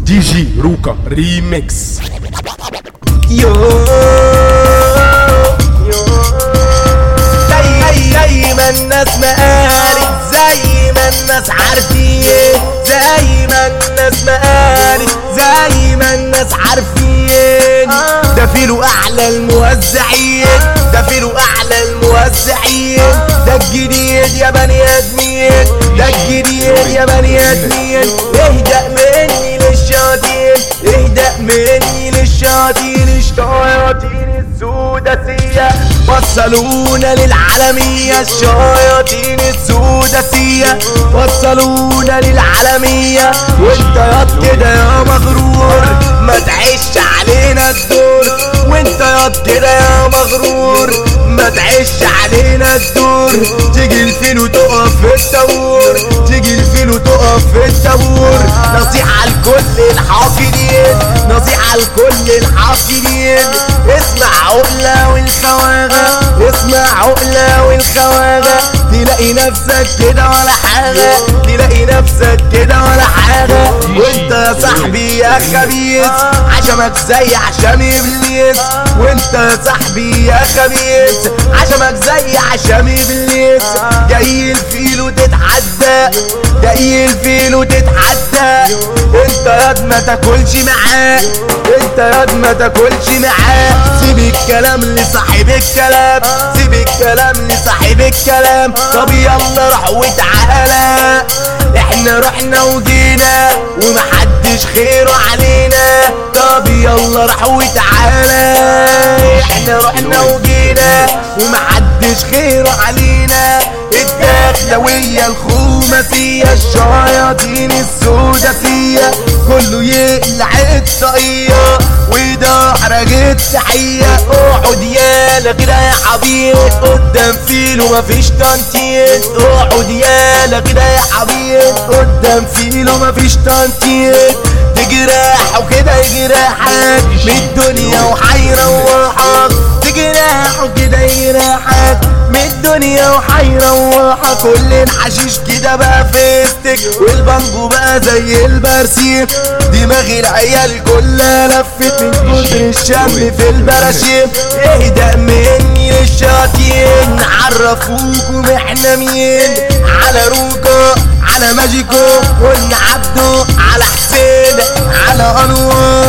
دي جي روكا ريميكس يو زي زي ما الناس ما قالت زي ما الناس عارفين زي ما الناس ما قالت زي ما الناس عارفين ده فيلو اعلى الموزعين ده فيلو اعلى الموزعين ده الجديد يا بني ادمين ده الجديد يا بني ادمين اهدأ مني للشياطين اهدأ مني للشياطين الشياطين السوداسية وصلونا للعالمية الشياطين السوداسية وصلونا للعالمية وانت ياض كده يا مغرور ما تعيش علينا الدور وانت ياض كده يا مغرور ما تعيش علينا الدور تيجي الفين وتقف في التور تيجي الفين وتقف في التور نصيحة لكل الحاقدين نصيحة لكل الحاقدين اسمع عقلة والخواغة اسمع عقلة والخواغة تلاقي نفسك كده ولا حاجة تلاقي نفسك كده ولا حاجة وانت يا صاحبي يا خبيث عشمك زي عشم ابليس وانت يا صاحبي يا خبيث عشمك زي عشم ابليس جاي الفيل وتتعدى جاي الفيل وتتعدى انت ياض ما تاكلش معاه انت ياض ما تاكلش معاه سيب الكلام لصاحب الكلام سيب الكلام لصاحب الكلام طب يلا روح وتعالى احنا رحنا وجينا ومحدش خيره علينا طب يلا روح وتعالى احنا رحنا وجينا ومحدش خيره علينا الدخلوية الخماسية الشياطين السوداسية كله يقلع الطاقية وده حرج التحية اقعد يالا كده يا حبيب قدام فيلو مفيش تنطيط اقعد يالا كده يا حبيب قدام فيلو مفيش تنطيط تجرح وكده يجرحك من الدنيا وحيروحك تجرح وكده يجرحك من الدنيا وحيروحك كل الحشيش كده بقى فيستك والبانجو بقى زي البرسيم دماغ العيال كلها لفت من كتر الشم في البراشيم اهدأ مني للشياطين عرفوكم احنا مين على روكو على ماجيكو قلنا عبدو على حسين على انوار